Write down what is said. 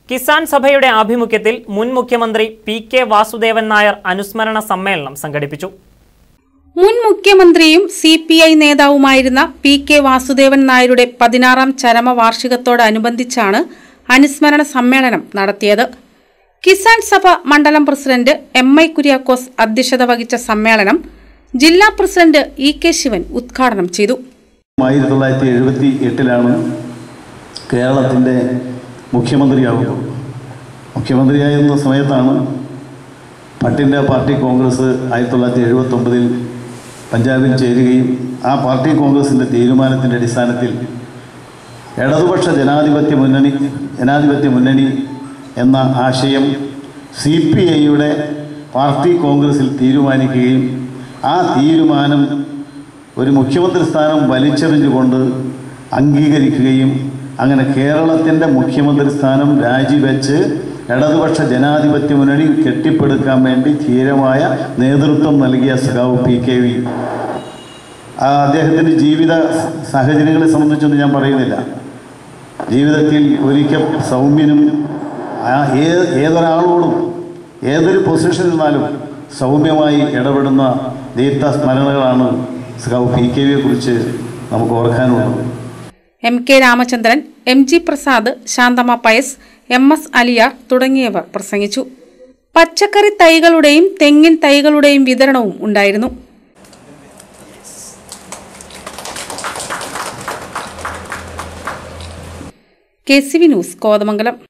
കിസാൻ സഭയുടെ ആഭിമുഖ്യത്തിൽ മുൻ മുഖ്യമന്ത്രി പി കെ വാസുദേവൻ നായർ അനുസ്മരണ സമ്മേളനം സംഘടിപ്പിച്ചു മുൻ മുഖ്യമന്ത്രിയും സി പി ഐ നേതാവുമായിരുന്ന പി കെ വാസുദേവൻ നായരുടെ പതിനാറാം ചരമവാർഷികത്തോടനുബന്ധിച്ചാണ് അനുസ്മരണ സമ്മേളനം നടത്തിയത് കിസാൻ സഭ മണ്ഡലം പ്രസിഡന്റ് എം ഐ കുര്യാക്കോസ് അധ്യക്ഷത വഹിച്ച സമ്മേളനം ജില്ലാ പ്രസിഡന്റ് ഇ കെ ശിവൻ ഉദ്ഘാടനം ചെയ്തു ആയിരത്തി തൊള്ളായിരത്തി എഴുപത്തി എട്ടിലാണ് കേരളത്തിൻ്റെ മുഖ്യമന്ത്രിയാവുന്നത് മുഖ്യമന്ത്രിയായിരുന്ന സമയത്താണ് പട്ടിൻ്റെ പാർട്ടി കോൺഗ്രസ് ആയിരത്തി തൊള്ളായിരത്തി എഴുപത്തൊമ്പതിൽ പഞ്ചാബിൽ ചേരുകയും ആ പാർട്ടി കോൺഗ്രസിൻ്റെ തീരുമാനത്തിൻ്റെ അടിസ്ഥാനത്തിൽ ഇടതുപക്ഷ ജനാധിപത്യ മുന്നണി ജനാധിപത്യ മുന്നണി എന്ന ആശയം സി പി ഐയുടെ പാർട്ടി കോൺഗ്രസിൽ തീരുമാനിക്കുകയും ആ തീരുമാനം ഒരു മുഖ്യമന്ത്രി സ്ഥാനം വലിച്ചെറിഞ്ഞുകൊണ്ട് അംഗീകരിക്കുകയും അങ്ങനെ കേരളത്തിൻ്റെ മുഖ്യമന്ത്രി സ്ഥാനം രാജിവെച്ച് ഇടതുപക്ഷ ജനാധിപത്യ മുന്നണി കെട്ടിപ്പടുക്കാൻ വേണ്ടി ധീരമായ നേതൃത്വം നൽകിയ സഖാവ് പി കെ വി ആ അദ്ദേഹത്തിൻ്റെ ജീവിത സാഹചര്യങ്ങളെ സംബന്ധിച്ചൊന്നും ഞാൻ പറയുന്നില്ല ജീവിതത്തിൽ ഒരിക്കൽ സൗമ്യനും ആ ഏ- ഏതൊരാളോടും ഏതൊരു പൊസിഷനിൽ നിന്നാലും സൗമ്യമായി ഇടപെടുന്ന ദീർഘ സ്മരണകളാണ് സഖാവ് പി കെ വിയെ കുറിച്ച് നമുക്ക് ഓർക്കാനുള്ളത് M K Ramachandran M G Prasad Shanthama Pius M S Aliyar തുടങ്ങിയവർ പ്രസംഗിച്ചു പച്ചക്കറി തൈകളുടെയും തെങ്ങിൻ തൈകളുടെയും വിതരണവും ഉണ്ടായിരുന്നു K C V news Kothamangalam